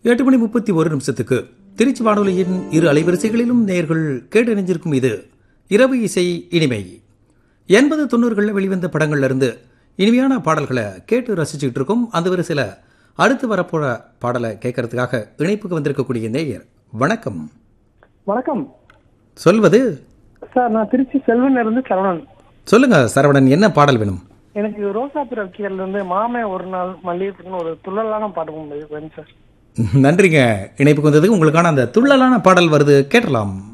எட்டு மணி முப்பத்தி ஒரு நிமிஷத்துக்கு திருச்சி வானொலியின் இரு அலைவரிசைகளிலும் நேர்கள் கேட்டறிஞ்சிருக்கும் இது இரவு இசை இனிமை எண்பது தொண்ணூறுகளில் வெளிவந்த படங்கள்ல இருந்து இனிமையான பாடல்களை கேட்டு ரசிச்சுக்கிட்டு இருக்கோம் அந்த வரிசையில் அடுத்து வரப்போற பாடலை கேட்கறதுக்காக இணைப்புக்கு வந்திருக்கக்கூடிய நேயர் வணக்கம் வணக்கம் சொல்வது சார் நான் திருச்சி செல்வன் இருந்து சரவணன் சொல்லுங்க சரவணன் என்ன பாடல் வேணும் எனக்கு ரோசா பிறக்கியர்ல இருந்து மாமே ஒரு நாள் மல்லிகைப்புன்னு ஒரு துள்ளலான பாட்டு வேணும் சார் நன்றிங்க இணைப்புக்கு வந்ததுக்கு உங்களுக்கான அந்த துள்ளலான பாடல் வருது கேட்டலாம்